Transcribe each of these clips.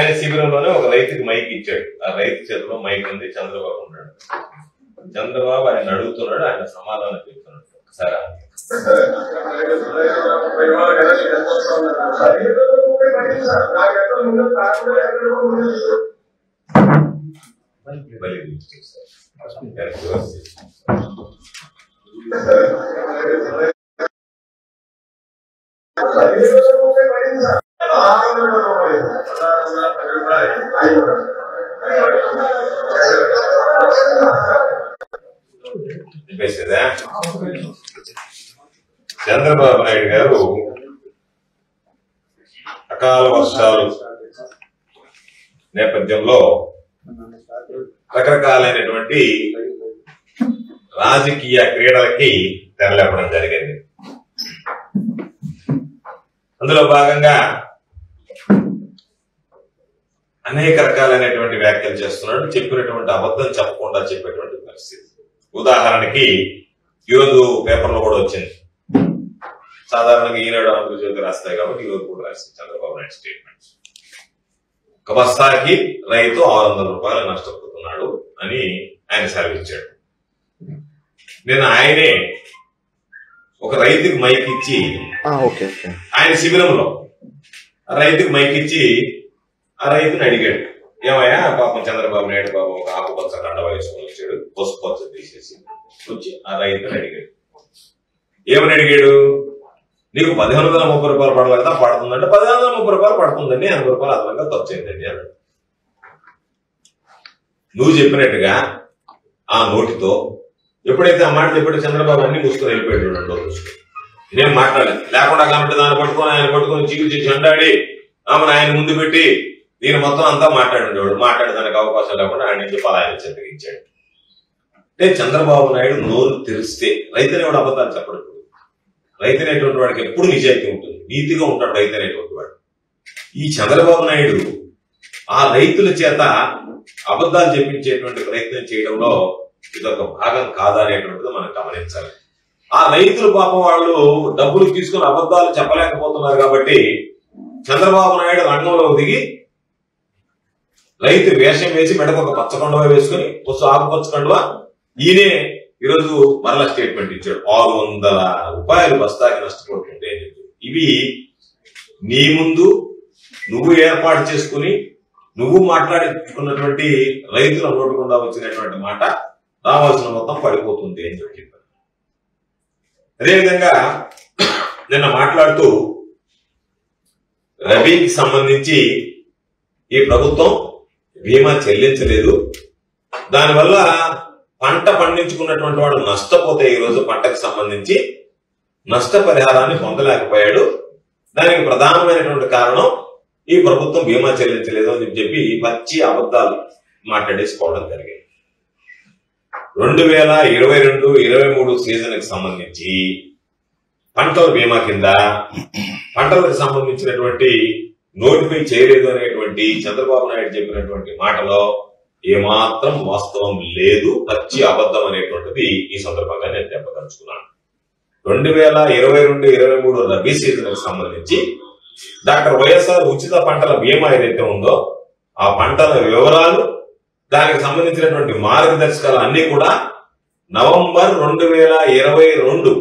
ఆయన శిబిరంలోనే ఒక రైతుకి మైక్ ఇచ్చాడు ఆ రైతు చేతిలో మైక్ ఉంది చంద్రబాబు ఉన్నాడు చంద్రబాబు ఆయన అడుగుతున్నాడు ఆయన సమాధానం చెప్తున్నాడు ఒకసారి ఆగండి. మళ్ళీ చూపిస్తాను. వెనక్కి వచ్చి. చెప్పేసేదా చంద్రబాబు నాయుడు గారు అకాల వర్షాలు నేపథ్యంలో రకరకాలైనటువంటి రాజకీయ క్రీడలకి తెరలేపడం జరిగింది అందులో భాగంగా అనేక రకాలైనటువంటి వ్యాఖ్యలు చేస్తున్నాడు చెప్పినటువంటి అబద్ధం చెప్పకుండా చెప్పేటువంటి పరిస్థితి ఉదాహరణకి ఈరోజు పేపర్లో కూడా వచ్చింది సాధారణంగా ఈనాడు ఆంధ్రజ్యోతి రాస్తాయి కాబట్టి ఈరోజు కూడా రాసింది చంద్రబాబు నాయుడు స్టేట్మెంట్స్ ఒక బస్తాకి రైతు ఆరు వందల రూపాయలు నష్టపోతున్నాడు అని ఆయన సెలవిచ్చాడు నేను ఆయనే ఒక రైతుకి మైక్ ఇచ్చి ఓకే ఓకే ఆయన శిబిరంలో ఆ రైతుకి మైక్ ఇచ్చి ఆ రైతుని అడిగాడు ఏమయ్యా పాపం చంద్రబాబు నాయుడు బాబు ఒక ఆకుపచ్చ కండ వేసుకొని వచ్చాడు పసుపు పచ్చ తీసేసి వచ్చి ఆ రైతుని అడిగాడు ఏమని అడిగాడు నీకు పదిహేను వందల ముప్పై రూపాయలు పడలేదా పడుతుందంటే పదిహేను వందల ముప్పై రూపాయలు పడుతుందండి ఎనభై రూపాయలు అదనంగా ఖర్చు అయిందండి అన్నాడు నువ్వు చెప్పినట్టుగా ఆ నోటితో ఎప్పుడైతే ఆ మాట చెప్పాడు చంద్రబాబు అన్ని మూసుకొని వెళ్ళిపోయాడు రెండో రోజు నేను మాట్లాడలేదు లేకుండా కాబట్టి దాన్ని పట్టుకొని ఆయన పట్టుకొని చీల్చి చెండాడి ఆమెను ఆయన ముందు పెట్టి దీని మొత్తం అంతా మాట్లాడుండేవాడు మాట్లాడడానికి అవకాశం లేకుండా ఆయన నుంచి పలాయన చెందగించాడు అంటే చంద్రబాబు నాయుడు నోరు తెరిస్తే రైతునేవాడు అబద్ధాలు చెప్పడు ఇప్పుడు. రైతు అనేటువంటి వాడికి ఎప్పుడు నిజాయితీ ఉంటుంది నీతిగా ఉంటాడు రైతు అనేటువంటి వాడు ఈ చంద్రబాబు నాయుడు ఆ రైతుల చేత అబద్ధాలు చెప్పించేటువంటి ప్రయత్నం చేయడంలో ఇదొక భాగం కాదా అనేటువంటిది మనం గమనించాలి ఆ రైతులు పాపం వాళ్ళు డబ్బులు తీసుకుని అబద్ధాలు చెప్పలేకపోతున్నారు కాబట్టి చంద్రబాబు నాయుడు రంగంలో దిగి రైతు వేషం వేసి మెడకు ఒక పచ్చకొండవ వేసుకుని పుస్తు ఆకుపచ్చ కండువ ఈయనే ఈరోజు మరలా స్టేట్మెంట్ ఇచ్చాడు ఆరు వందల రూపాయలు బస్తాకి నష్టపోతుంటే అని చెప్పి. ఇవి నీ ముందు నువ్వు ఏర్పాటు చేసుకుని నువ్వు మాట్లాడుకున్నటువంటి రైతుల నోటుకుండా వచ్చినటువంటి మాట రావాల్సిన మొత్తం పడిపోతుంది అని చెప్పి చెప్పారు అదేవిధంగా నిన్న మాట్లాడుతూ రబీకి సంబంధించి ఈ ప్రభుత్వం బీమా చెల్లించలేదు దానివల్ల పంట పండించుకున్నటువంటి వాడు నష్టపోతే ఈ రోజు పంటకు సంబంధించి నష్టపరిహారాన్ని పొందలేకపోయాడు దానికి ప్రధానమైనటువంటి కారణం ఈ ప్రభుత్వం బీమా చెల్లించలేదు అని చెప్పి పచ్చి అబద్ధాలు మాట్లాడేసుకోవడం జరిగింది రెండు వేల ఇరవై రెండు ఇరవై మూడు సీజన్ కి సంబంధించి పంటల బీమా కింద పంటలకు సంబంధించినటువంటి నోటిఫై చేయలేదు అనేటువంటి చంద్రబాబు నాయుడు చెప్పినటువంటి మాటలో ఏమాత్రం వాస్తవం లేదు పచ్చి అబద్ధం అనేటువంటిది ఈ సందర్భంగా నేను చెప్పదలుచుకున్నాను రెండు వేల ఇరవై రెండు ఇరవై మూడు రబీ సీజన్ కి సంబంధించి డాక్టర్ వైఎస్ఆర్ ఉచిత పంటల బీమా ఏదైతే ఉందో ఆ పంటల వివరాలు దానికి సంబంధించినటువంటి మార్గదర్శకాలు అన్ని కూడా నవంబర్ రెండు వేల ఇరవై రెండు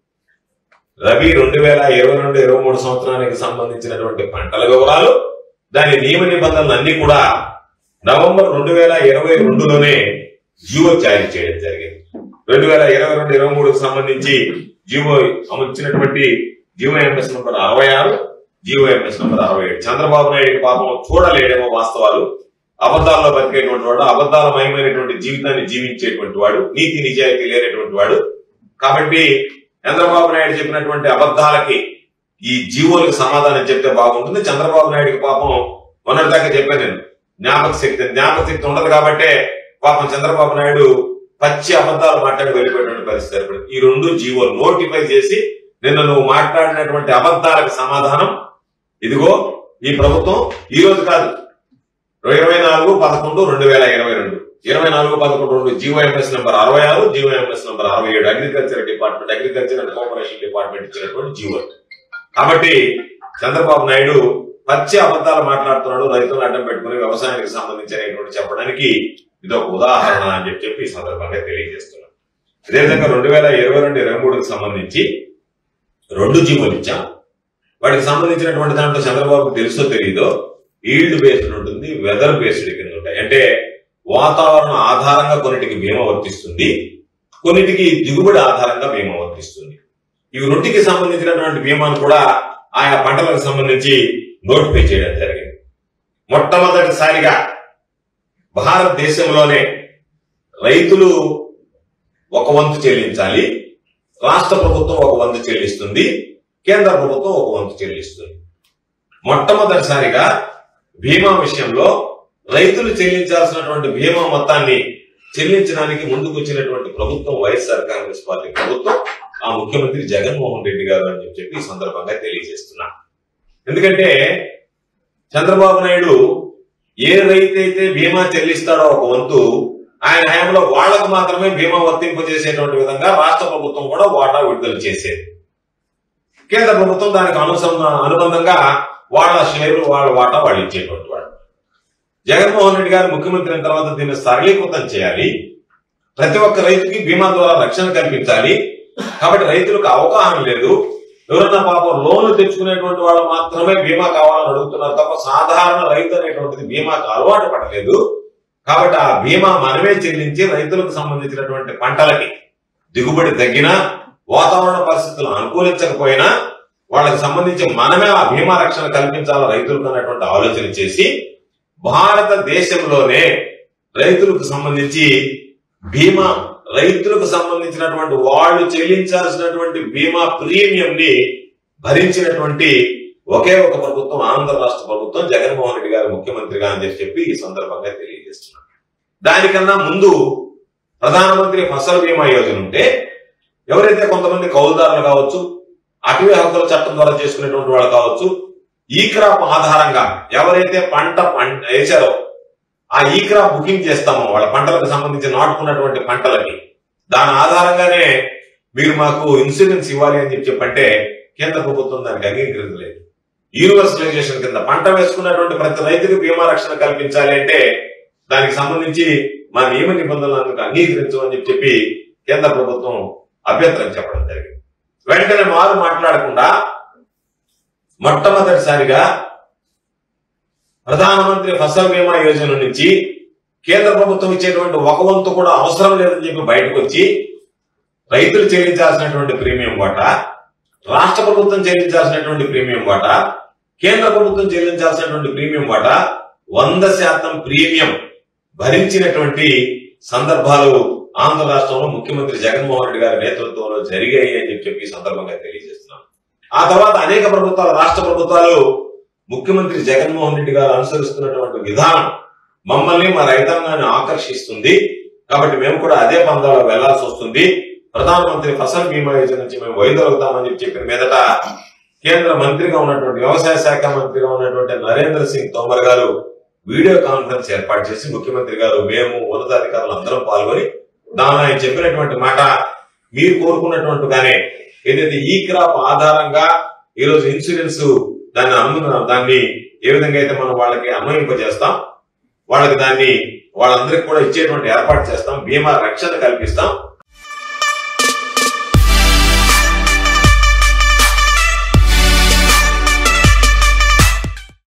రబీ రెండు వేల ఇరవై రెండు ఇరవై మూడు సంవత్సరానికి సంబంధించినటువంటి పంటల వివరాలు దాని నియమ నిబంధనలు అన్ని కూడా నవంబర్ రెండు వేల ఇరవై రెండులోనే జీవో జారీ చేయడం జరిగింది రెండు వేల ఇరవై రెండు ఇరవై మూడుకు సంబంధించి జీవో అమర్చినటువంటి జీవో ఎంఎస్ నంబర్ అరవై ఆరు జీవో ఎంఎస్ నంబర్ అరవై ఏడు చంద్రబాబు నాయుడు పాపం చూడలేడేమో వాస్తవాలు అబద్ధాల్లో బతికేటువంటి వాడు అబద్ధాల మయమైనటువంటి జీవితాన్ని జీవించేటువంటి వాడు నీతి నిజాయితీ లేనటువంటి వాడు కాబట్టి చంద్రబాబు నాయుడు చెప్పినటువంటి అబద్ధాలకి ఈ జీవోలకు సమాధానం చెప్తే బాగుంటుంది చంద్రబాబు నాయుడికి పాపం మొన్నటిదాకా చెప్పాను నేను జ్ఞాపక శక్తి జ్ఞాపక శక్తి ఉండదు కాబట్టే పాపం చంద్రబాబు నాయుడు పచ్చి అబద్ధాలు మాట్లాడి వెళ్ళిపోయినటువంటి పరిస్థితి ఏర్పడింది ఈ రెండు జీవోలు నోటిఫై చేసి నిన్న నువ్వు మాట్లాడినటువంటి అబద్ధాలకు సమాధానం ఇదిగో ఈ ప్రభుత్వం ఈ రోజు కాదు ఇరవై నాలుగు పదకొండు రెండు వేల ఇరవై రెండు ఇరవై నాలుగు పదకొండు రెండు జీవోఎంఎస్ నెంబర్ అరవై ఆరు జీవోఎంఎస్ నెంబర్ అరవై ఏడు agriculture department agriculture and cooperation department ఇచ్చినటువంటి జీవో కాబట్టి చంద్రబాబు నాయుడు పచ్చి అబద్ధాలు మాట్లాడుతున్నాడు రైతులను అడ్డం పెట్టుకుని వ్యవసాయానికి సంబంధించినటువంటి చెప్పడానికి ఇది ఒక ఉదాహరణ అని చెప్పి చెప్పి ఈ సందర్భంగా తెలియజేస్తున్నాం అదేవిధంగా రెండు వేల ఇరవై రెండు ఇరవై మూడుకి సంబంధించి రెండు జీవోలు ఇచ్చాం వాటికి సంబంధించినటువంటి దాంట్లో చంద్రబాబుకు తెలుసో తెలియదో ఈల్డ్ బేస్డ్ ఉంటుంది వెదర్ బేస్డ్ కింద ఉంటాయి అంటే వాతావరణం ఆధారంగా కొన్నిటికి బీమా వర్తిస్తుంది కొన్నిటికి దిగుబడి ఆధారంగా బీమా వర్తిస్తుంది ఈ రెండుకి సంబంధించినటువంటి బీమాను కూడా ఆయా పంటలకు సంబంధించి నోటిఫై చేయడం జరిగింది మొట్టమొదటిసారిగా భారతదేశంలోనే రైతులు ఒక వంతు చెల్లించాలి రాష్ట్ర ప్రభుత్వం ఒక వంతు చెల్లిస్తుంది కేంద్ర ప్రభుత్వం ఒక వంతు చెల్లిస్తుంది మొట్టమొదటిసారిగా బీమా విషయంలో రైతులు చెల్లించాల్సినటువంటి బీమా మొత్తాన్ని చెల్లించడానికి ముందుకు వచ్చినటువంటి ప్రభుత్వం వైఎస్ఆర్ కాంగ్రెస్ పార్టీ ప్రభుత్వం ఆ ముఖ్యమంత్రి జగన్మోహన్ రెడ్డి గారు అని చెప్పి ఈ సందర్భంగా తెలియజేస్తున్నా ఎందుకంటే చంద్రబాబు నాయుడు ఏ రైతు అయితే బీమా చెల్లిస్తాడో ఒక వంతు ఆయన హయాంలో వాళ్లకు మాత్రమే బీమా వర్తింపజేసేటువంటి విధంగా రాష్ట్ర ప్రభుత్వం కూడా వాటా విడుదల చేసేది కేంద్ర ప్రభుత్వం దానికి అనుసంధ అనుబంధంగా వాళ్ళ షేర్లు వాళ్ళ వాటా వాళ్ళు ఇచ్చేటువంటి వాడు జగన్మోహన్ రెడ్డి గారు ముఖ్యమంత్రి అయిన తర్వాత దీన్ని సరళీకృతం చేయాలి ప్రతి ఒక్క రైతుకి బీమా ద్వారా రక్షణ కల్పించాలి కాబట్టి రైతులకు అవగాహన లేదు ఎవరన్నా పాపం లోన్లు తెచ్చుకునేటువంటి వాళ్ళు మాత్రమే బీమా కావాలని అడుగుతున్నారు తప్ప సాధారణ రైతు అనేటువంటిది బీమాకు అలవాటు పడలేదు కాబట్టి ఆ బీమా మనమే చెల్లించి రైతులకు సంబంధించినటువంటి పంటలకి దిగుబడి తగ్గినా వాతావరణ పరిస్థితులు అనుకూలించకపోయినా వాళ్ళకి సంబంధించి మనమే ఆ బీమా రక్షణ కల్పించాలని రైతులకు అనేటువంటి ఆలోచన చేసి భారతదేశంలోనే రైతులకు సంబంధించి బీమా రైతులకు సంబంధించినటువంటి వాళ్ళు చెల్లించాల్సినటువంటి బీమా ప్రీమియం ని భరించినటువంటి ఒకే ఒక ప్రభుత్వం ఆంధ్ర రాష్ట్ర ప్రభుత్వం జగన్మోహన్ రెడ్డి గారు ముఖ్యమంత్రిగా అని చెప్పి ఈ సందర్భంగా తెలియజేస్తున్నారు దానికన్నా ముందు ప్రధానమంత్రి ఫసల్ బీమా యోజన ఉంటే ఎవరైతే కొంతమంది కౌలుదారులు కావచ్చు అటవీ హక్కుల చట్టం ద్వారా చేసుకునేటువంటి వాళ్ళు కావచ్చు ఈ క్రాప్ ఆధారంగా ఎవరైతే పంట పంట వేశారో ఆ ఈ క్రాప్ బుకింగ్ చేస్తామో వాళ్ళ పంటలకు సంబంధించి నాటుకున్నటువంటి పంటలకి దాని ఆధారంగానే మీరు మాకు ఇన్సూరెన్స్ ఇవ్వాలి అని చెప్పి చెప్పంటే కేంద్ర ప్రభుత్వం దానికి అంగీకరించలేదు యూనివర్సలైజేషన్ కింద పంట వేసుకున్నటువంటి ప్రతి రైతుకు బీమా రక్షణ కల్పించాలి అంటే దానికి సంబంధించి మా నియమ నిబంధనలను అంగీకరించమని చెప్పి చెప్పి కేంద్ర ప్రభుత్వం అభ్యంతరం చెప్పడం జరిగింది వెంటనే వారు మాట్లాడకుండా మొట్టమొదటిసారిగా ప్రధానమంత్రి ఫసల్ బీమా యోజన నుంచి కేంద్ర ప్రభుత్వం ఇచ్చేటువంటి ఒక వంతు కూడా అవసరం లేదని చెప్పి బయటకు వచ్చి రైతులు చెల్లించాల్సినటువంటి ప్రీమియం వాటా రాష్ట్ర ప్రభుత్వం చెల్లించాల్సినటువంటి ప్రీమియం వాటా కేంద్ర ప్రభుత్వం చెల్లించాల్సినటువంటి ప్రీమియం వాటా వంద శాతం ప్రీమియం భరించినటువంటి సందర్భాలు ఆంధ్ర రాష్ట్రంలో ముఖ్యమంత్రి జగన్మోహన్ రెడ్డి గారి నేతృత్వంలో జరిగాయి అని చెప్పి చెప్పి ఈ సందర్భంగా తెలియజేస్తున్నాం ఆ తర్వాత అనేక ప్రభుత్వాలు రాష్ట్ర ప్రభుత్వాలు ముఖ్యమంత్రి జగన్మోహన్ రెడ్డి గారు అనుసరిస్తున్నటువంటి విధానం మమ్మల్ని మా రైతాంగాన్ని ఆకర్షిస్తుంది కాబట్టి మేము కూడా అదే పందాలో వెళ్లాల్సి వస్తుంది ప్రధానమంత్రి ఫసల్ బీమా యోజన నుంచి మేము వైదొలుగుతామని చెప్పి చెప్పిన మీదట కేంద్ర మంత్రిగా ఉన్నటువంటి వ్యవసాయ శాఖ మంత్రిగా ఉన్నటువంటి నరేంద్ర సింగ్ తోమర్ గారు వీడియో కాన్ఫరెన్స్ ఏర్పాటు చేసి ముఖ్యమంత్రి గారు మేము ఉన్నతాధికారులు అందరం పాల్గొని దానిలో ఆయన చెప్పినటువంటి మాట మీరు కోరుకున్నటువంటిగానే ఏదైతే ఈ క్రాప్ ఆధారంగా ఈ రోజు ఇన్సూరెన్స్ దాన్ని అను దాన్ని ఏ విధంగా అయితే మనం వాళ్ళకి అన్వయింపజేస్తాం వాళ్ళకి దాన్ని వాళ్ళందరికీ కూడా ఇచ్చేటువంటి ఏర్పాటు చేస్తాం బీమా రక్షణ కల్పిస్తాం